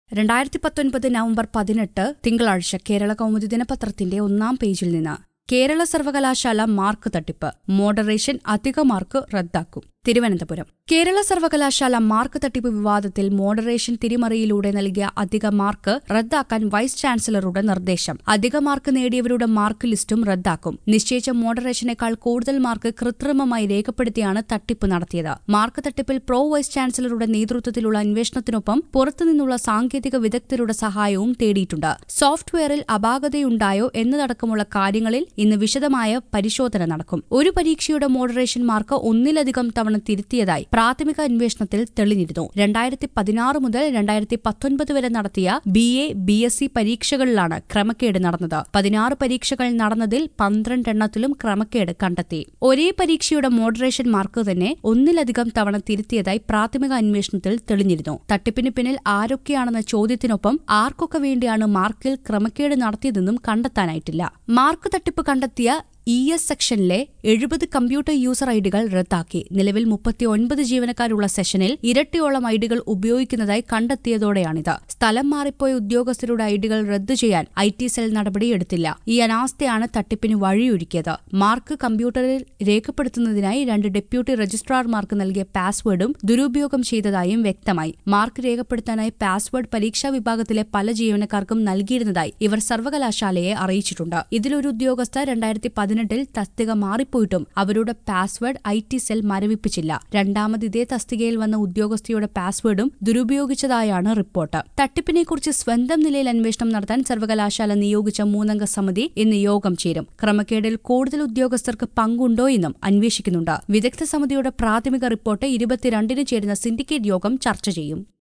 രണ്ടായിരത്തി പത്തൊൻപത് നവംബർ പതിനെട്ട് തിങ്കളാഴ്ച കേരള കൗമുദി ദിനപത്രത്തിന്റെ ഒന്നാം പേജിൽ നിന്ന് കേരള സർവകലാശാല മാർക്ക് തട്ടിപ്പ് മോഡറേഷൻ അധിക മാർക്ക് റദ്ദാക്കും തിരുവനന്തപുരം കേരള സർവകലാശാല മാർക്ക് തട്ടിപ്പ് വിവാദത്തിൽ മോഡറേഷൻ തിരിമറിയിലൂടെ നൽകിയ അധിക മാർക്ക് റദ്ദാക്കാൻ വൈസ് ചാൻസലറുടെ നിർദ്ദേശം അധിക മാർക്ക് നേടിയവരുടെ മാർക്ക് ലിസ്റ്റും റദ്ദാക്കും നിശ്ചയിച്ച മോഡറേഷനേക്കാൾ കൂടുതൽ മാർക്ക് കൃത്രിമമായി രേഖപ്പെടുത്തിയാണ് തട്ടിപ്പ് നടത്തിയത് മാർക്ക് തട്ടിപ്പിൽ പ്രോ വൈസ് ചാൻസലറുടെ നേതൃത്വത്തിലുള്ള അന്വേഷണത്തിനൊപ്പം പുറത്തുനിന്നുള്ള സാങ്കേതിക വിദഗ്ധരുടെ സഹായവും തേടിയിട്ടുണ്ട് സോഫ്റ്റ്വെയറിൽ അപാകതയുണ്ടായോ എന്നതടക്കമുള്ള കാര്യങ്ങളിൽ ഇന്ന് വിശദമായ പരിശോധന നടക്കും ഒരു പരീക്ഷയുടെ മോഡറേഷൻ മാർക്ക് ഒന്നിലധികം തവണ തിരുത്തിയതായി പ്രാഥമിക അന്വേഷണത്തിൽ തെളിഞ്ഞിരുന്നു രണ്ടായിരത്തി പതിനാറ് മുതൽ രണ്ടായിരത്തി പത്തൊൻപത് വരെ നടത്തിയ B A B S C പരീക്ഷകളിലാണ് ക്രമക്കേട് നടന്നത് പതിനാറ് പരീക്ഷകൾ നടന്നതിൽ പന്ത്രണ്ടെണ്ണത്തിലും ക്രമക്കേട് കണ്ടെത്തി ഒരേ പരീക്ഷയുടെ മോഡറേഷൻ മാർക്ക് തന്നെ ഒന്നിലധികം തവണ തിരുത്തിയതായി പ്രാഥമിക അന്വേഷണത്തിൽ തെളിഞ്ഞിരുന്നു തട്ടിപ്പിന് പിന്നിൽ ആരൊക്കെയാണെന്ന ചോദ്യത്തിനൊപ്പം ആർക്കൊക്കെ വേണ്ടിയാണ് മാർക്കിൽ ക്രമക്കേട് നടത്തിയതെന്നും കണ്ടെത്താനായിട്ടില്ല മാർക്ക് തട്ടിപ്പ് കണ്ടെത്തിയ ഇ എസ് സെക്ഷനിലെ എഴുപത് കമ്പ്യൂട്ടർ യൂസർ ഐഡികൾ റദ്ദാക്കി നിലവിൽ മുപ്പത്തി ഒൻപത് ജീവനക്കാരുള്ള സെഷനിൽ ഇരട്ടിയോളം ഐഡികൾ ഉപയോഗിക്കുന്നതായി കണ്ടെത്തിയതോടെയാണിത് സ്ഥലം മാറിപ്പോയ ഉദ്യോഗസ്ഥരുടെ ഐഡികൾ റദ്ദു ചെയ്യാൻ ഐ ടി സെൽ നടപടിയെടുത്തില്ല ഈ അനാസ്ഥയാണ് തട്ടിപ്പിന് വഴിയൊരുക്കിയത് മാർക്ക് കമ്പ്യൂട്ടറിൽ രേഖപ്പെടുത്തുന്നതിനായി രണ്ട് ഡെപ്യൂട്ടി രജിസ്ട്രാർമാർക്ക് നൽകിയ പാസ്വേഡും ദുരുപയോഗം ചെയ്തതായും വ്യക്തമായി മാർക്ക് രേഖപ്പെടുത്താനായി പാസ്വേഡ് പരീക്ഷാ വിഭാഗത്തിലെ പല ജീവനക്കാർക്കും നൽകിയിരുന്നതായി ഇവർ സർവകലാശാലയെ അറിയിച്ചിട്ടുണ്ട് ഇതിലൊരു ഉദ്യോഗസ്ഥ രണ്ടായിരത്തി പതിനെട്ടിൽ തസ്തിക മാറിപ്പോയിട്ടും അവരുടെ പാസ്വേഡ് ഐ ടി സെൽ മരവിപ്പിച്ചില്ല രണ്ടാമത് ഇതേ തസ്തികയിൽ വന്ന ഉദ്യോഗസ്ഥയുടെ പാസ്വേഡും ദുരുപയോഗിച്ചതായാണ് റിപ്പോർട്ട് തട്ടിപ്പിനെക്കുറിച്ച് സ്വന്തം നിലയിൽ അന്വേഷണം നടത്താൻ സർവകലാശാല നിയോഗിച്ച മൂന്നംഗ സമിതി ഇന്ന് യോഗം ചേരും ക്രമക്കേടിൽ കൂടുതൽ ഉദ്യോഗസ്ഥർക്ക് പങ്കുണ്ടോ എന്നും അന്വേഷിക്കുന്നുണ്ട് വിദഗ്ധ സമിതിയുടെ പ്രാഥമിക റിപ്പോർട്ട് ഇരുപത്തിരണ്ടിന് ചേരുന്ന സിൻഡിക്കേറ്റ് യോഗം ചർച്ച ചെയ്യും